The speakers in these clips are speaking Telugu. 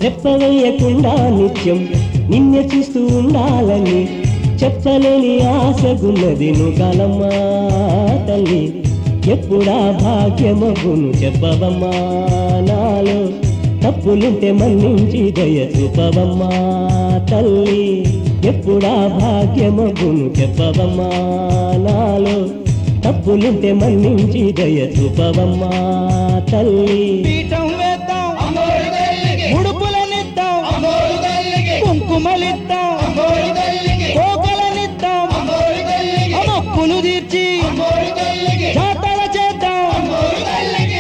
రెప్పవేయకుండా నిత్యం నిన్నే చూస్తూ ఉండాలని చెప్పలేని ఆశగున్నది నువ్వు తల్లి ఎప్పుడా భాగ్యమగును చెప్పవమ్మా నాలో తప్పులుంటే మన్నించి దయ చూపవమ్మా తల్లి ఎప్పుడా భాగ్యమగును చెప్పవమ్మా నాలో తప్పులుంటే మన్నించి దయ చూపవమ్మా తల్లి పీఠం వేద్దాం అమ్మోరు తల్లికి ముడుపులనిద్దాం అమ్మోరు తల్లికి కుంకుమలిద్దాం అమ్మోరు తల్లికి కోకలనిద్దాం అమ్మోరు తల్లికి మొక్కులు తీర్చి అమ్మోరు తల్లికి జాతర చేద్దాం అమ్మోరు తల్లికి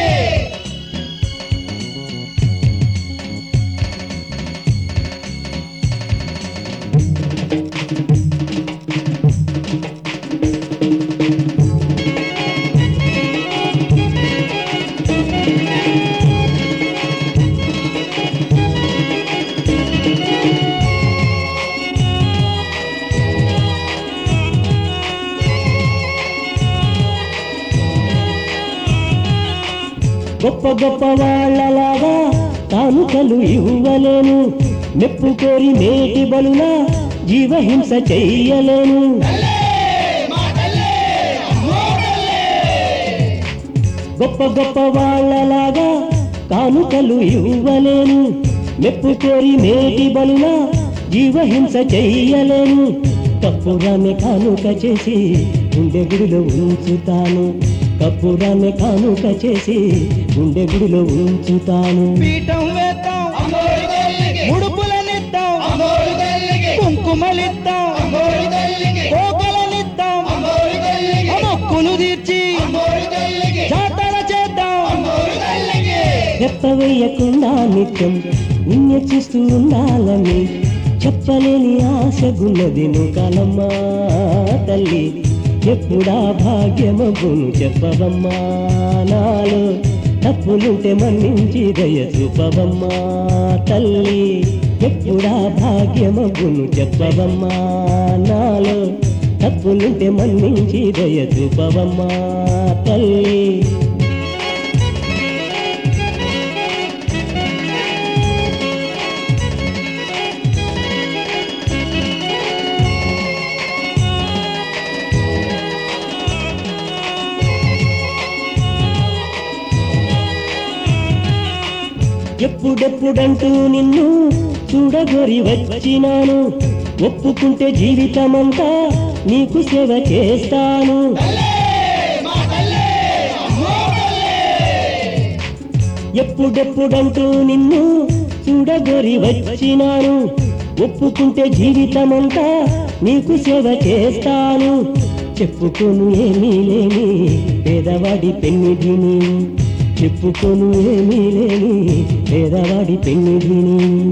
గొప్ప గొప్ప వాళ్ళలాగా కానుకలు ఇవ్వలేను మెప్పు కోరి మేటి బలులా జీవహింస చెయ్యలేను మా తల్లి అమ్మో తల్లి గొప్ప గొప్ప వాళ్ళలాగా కానుకలు ఇవ్వలేను మెప్పు కోరి మేటి బలులా జీవహింస చెయ్యలేను కప్పురాన్ని కానుక చేసి గుండె గుడిలో ఉంచుతాను కప్పురాన్ని కానుక చేసి గుండె గుడిలో ఉంచుతాను పీఠం వేద్దాం అమ్మోరు తల్లికి ముడుపులనిద్దాం అమ్మోరు తల్లికి కుంకుమలిద్దాం అమ్మోరు తల్లికి కోకలనిద్దాం అమ్మోరు తల్లికి మొక్కులు తీర్చి అమ్మోరు తల్లికి జాతర చేద్దాం అమ్మోరు తల్లికి రెప్పవేయకుండా నిత్యం నిన్నే చూస్తూ ఉండాలని చెప్పలేని ఆశగున్నది కాలమ్మా తల్లి ఎప్పుడా భాగ్యమగును చెప్పవమ్మా నాలో తప్పులుంటే మన్నించి దయ చూపవమ్మా తల్లి ఎప్పుడా భాగ్యమగును చెప్పవమ్మా నాలో తప్పులుంటే మన్నించి దయ చూపవమ్మా తల్లి ఎప్పుడెప్పుడంటూ నిన్ను చూడగొరి వచ్చినాను ఒప్పుకుంటే జీవితమంతా నీకు సేవ చేస్తాను మా తల్లి అమ్మో తల్లి ఎప్పుడెప్పుడంటూ నిన్ను చూడగొరి వచ్చినాను ఒప్పుకుంటే జీవితమంతా నీకు సేవ చేస్తాను చెప్పుకోను ఏమీ లేని పేదవాడి పెన్నిధిని చెప్పుకోను ఏమీ లేని పేదవాడి పెన్నిధిని